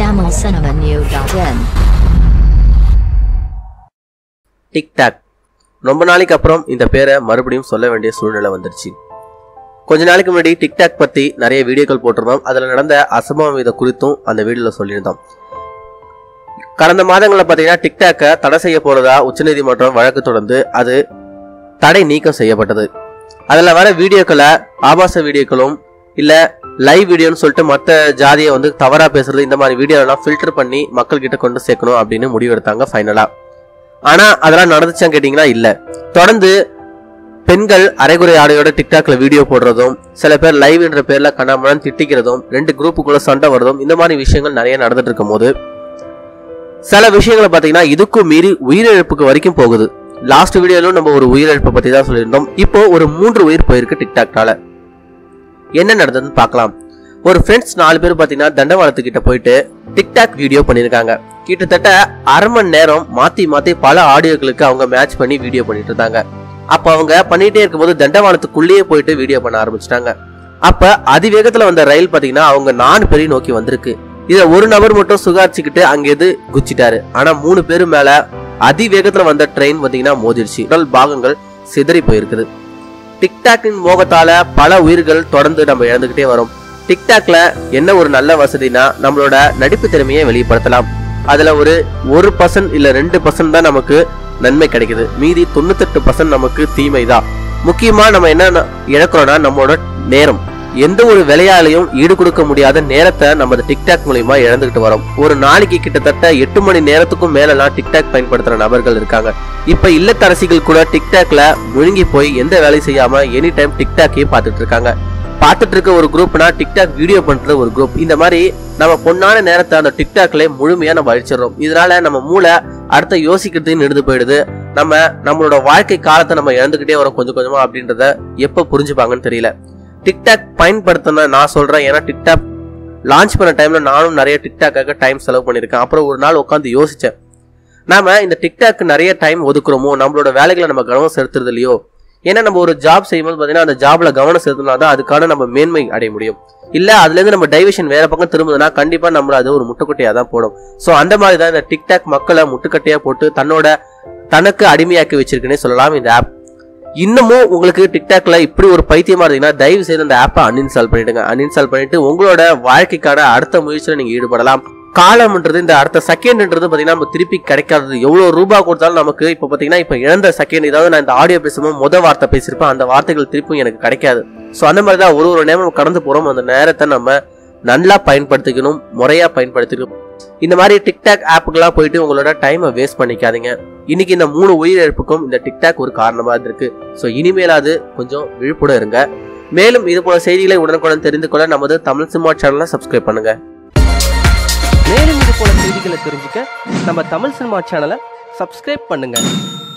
tamilcinemanew.in TikTok ரொம்ப நாளைக்கு அப்புறம் இந்த பேரை மறுபடியும் சொல்ல வேண்டிய சூழ்நிலை வந்துருச்சு கொஞ்ச நாளைக்கு முன்னாடி டிக்டாக் பத்தி நிறைய வீடியோக்கள் போட்டிருந்தோம் அதுல நடந்த அசம்பாவித குறித்தும் அந்த வீடியோல சொல்லியிருந்தோம் கடந்த மாதங்களில் பார்த்தீங்கன்னா டிக்டாக்கை தடை செய்ய போறதா உச்சநீதிமன்றம் வழக்கு தொடர்ந்து அது தடை நீக்கம் செய்யப்பட்டது அதில் வர வீடியோக்களை ஆபாச வீடியோக்களும் இல்லை லைவ் வீடியோன்னு சொல்லிட்டு மற்ற ஜாதியை வந்து தவறாக பேசுறது இந்த மாதிரி வீடியோலாம் ஃபில்டர் பண்ணி மக்கள்கிட்ட கொண்டு சேர்க்கணும் அப்படின்னு முடிவெடுத்தாங்க ஃபைனலாக ஆனால் அதெல்லாம் நடந்துச்சான்னு கேட்டிங்கன்னா இல்லை தொடர்ந்து பெண்கள் அரைகுறை ஆடையோட டிக்டாக்ல வீடியோ போடுறதும் சில பேர் லைவ் என்ற பேர்ல கண்ணாமலாம் திட்டிக்கிறதும் ரெண்டு குரூப்புக்குள்ள சண்டை வர்றதும் இந்த மாதிரி விஷயங்கள் நிறைய நடந்துட்டு இருக்கும் போது சில விஷயங்களை பார்த்தீங்கன்னா இதுக்கும் மீறி உயிரிழப்புக்கு வரைக்கும் போகுது லாஸ்ட் வீடியோலும் நம்ம ஒரு உயிரிழப்பை பத்தி தான் சொல்லியிருந்தோம் இப்போ ஒரு மூன்று உயிர் போயிருக்கு டிக்டாக்னால என்ன நடந்ததுன்னு பார்க்கலாம் ஒரு ஃப்ரெண்ட்ஸ் நாலு பேர் பார்த்தீங்கன்னா தண்டவாளத்துக்கிட்ட போயிட்டு டிக்டாக் வீடியோ பண்ணியிருக்காங்க கிட்டத்தட்ட அரை மணி நேரம் மாத்தி மாத்தி பல ஆடியோக்களுக்கு அவங்க மேட்ச் பண்ணி வீடியோ பண்ணிட்டு இருந்தாங்க அப்ப அவங்க பண்ணிட்டே இருக்கும்போது தண்டவாளத்துக்குள்ளேயே போயிட்டு வீடியோ பண்ண ஆரம்பிச்சிட்டாங்க அப்ப அதிவேகத்துல வந்த ரயில் பாத்தீங்கன்னா அவங்க நாலு பேரையும் நோக்கி வந்திருக்கு இத ஒரு நபர் மட்டும் சுகாரிச்சுக்கிட்டு அங்கேது குச்சிட்டாரு ஆனா மூணு பேரு மேல அதிவேகத்துல வந்த ட்ரெயின் பாத்தீங்கன்னா மோதிருச்சு உடல் பாகங்கள் சிதறி போயிருக்குது டிக்டாக்கின் மோகத்தால பல உயிர்கள் தொடர்ந்து நம்ம இழந்துகிட்டே வரோம் டிக்டாக்ல என்ன ஒரு நல்ல வசதினா நம்மளோட நடிப்பு திறமையை வெளிப்படுத்தலாம் அதுல ஒரு ஒரு பர்சன்ட் இல்ல ரெண்டு பர்சன்ட் தான் நமக்கு நன்மை கிடைக்குது மீதி தொண்ணூத்தெட்டு பர்சன்ட் நமக்கு தீமை தான் முக்கியமா நம்ம என்ன இழக்கிறோம்னா நம்மளோட நேரம் எந்த ஒரு விலையாலையும் ஈடு கொடுக்க முடியாத நேரத்தை நம்ம இந்த டிக்டாக் மூலியமா இழந்துகிட்டு வரோம் ஒரு நாளைக்கு கிட்டத்தட்ட எட்டு மணி நேரத்துக்கும் மேலலாம் டிக்டாக் பயன்படுத்துற நபர்கள் இருக்காங்க இப்ப இல்லத்தரசிகள் கூட டிக்டாக்ல முழுங்கி போய் எந்த வேலையும் செய்யாம எனி டைம் டிக்டாக்கையே பார்த்துட்டு இருக்காங்க பார்த்துட்டு இருக்க ஒரு குரூப்னா டிக்டாக் வீடியோ பண்றது ஒரு குரூப் இந்த மாதிரி நம்ம பொண்ணான நேரத்தை அந்த டிக்டாக்ல முழுமையா நம்ம அழிச்சிடுறோம் இதனால நம்ம மூளை அடுத்த யோசிக்கிறதுன்னு எடுத்து போயிடுது நம்ம நம்மளோட வாழ்க்கை காலத்தை நம்ம இழந்துகிட்டே வரோம் கொஞ்சம் கொஞ்சமா அப்படின்றத எப்ப புரிஞ்சுப்பாங்கன்னு தெரியல டிக்டாக் பயன்படுத்தின நான் சொல்றேன் ஏன்னா டிக்டாக் லான்ச் பண்ண டைம்ல நானும் நிறைய டிக்டாக்காக டைம் செலவு பண்ணியிருக்கேன் அப்புறம் ஒரு நாள் உட்காந்து யோசிச்சேன் நாம இந்த டிக்டாக் நிறைய டைம் ஒதுக்குறோமோ நம்மளோட வேலைகளை நம்ம கவனம் செலுத்துறது இல்லையோ ஏன்னா நம்ம ஒரு ஜாப் செய்யும்போது பார்த்தீங்கன்னா அந்த ஜாப்ல கவனம் செலுத்தினா தான் அதுக்கான நம்ம மேன்மை அடைய முடியும் இல்ல அதுல இருந்து நம்ம டைவர்ஷன் வேற பக்கம் திரும்புதுன்னா கண்டிப்பா நம்மள அது ஒரு முட்டுக்கட்டையா தான் போடும் சோ அந்த மாதிரி தான் இந்த டிக்டாக் மக்களை முட்டுக்கட்டையா போட்டு தன்னோட தனக்கு அடிமையாக்கி வச்சிருக்குன்னே சொல்லலாம் இந்த ஆப் இன்னமும் உங்களுக்கு டிக்டாக்ல இப்படி ஒரு பைத்தியமா இருந்தீங்கன்னா தயவு செய்து அந்த ஆப்பை அன்இன்ஸ்டால் பண்ணிடுங்க அன்இன்ஸ்டால் பண்ணிட்டு உங்களோட வாழ்க்கைக்கான அடுத்த முயற்சியில நீங்க ஈடுபடலாம் காலம்ன்றது இந்த அடுத்த செகண்ட்ன்றது பாத்தீங்கன்னா நம்ம திருப்பி கிடைக்காதது எவ்வளவு ரூபாய் கொடுத்தாலும் நமக்கு இப்ப பாத்தீங்கன்னா இப்ப இழந்த செகண்ட் ஏதாவது நான் இந்த ஆடியோ பேசும்போது முத வார்த்தை பேசியிருப்பேன் அந்த வார்த்தைகள் திருப்பியும் எனக்கு கிடைக்காது சோ அந்த மாதிரி தான் ஒரு ஒரு நேரம் கடந்து போறோம் அந்த நேரத்தை நம்ம நல்லா பயன்படுத்திக்கணும் முறையா பயன்படுத்திக்கணும் இந்த மாதிரி டிக்டாக் ஆப்புக்கெல்லாம் போயிட்டு உங்களோட டைமை வேஸ்ட் பண்ணிக்காதீங்க இன்னைக்கு இந்த மூணு உயிரிழப்புக்கும் இந்த டிக்டாக் ஒரு காரணமா இருக்கு ஸோ இனிமேலாவது கொஞ்சம் விழிப்புடன் இருங்க மேலும் இது போல செய்திகளை உடனுக்குடன் தெரிந்து கொள்ள நமது தமிழ் சினிமா சேனலை சப்ஸ்கிரைப் பண்ணுங்க மேலும் இது போல செய்திகளை தெரிஞ்சுக்க நம்ம தமிழ் சினிமா சேனலை சப்ஸ்கிரைப் பண்ணுங்க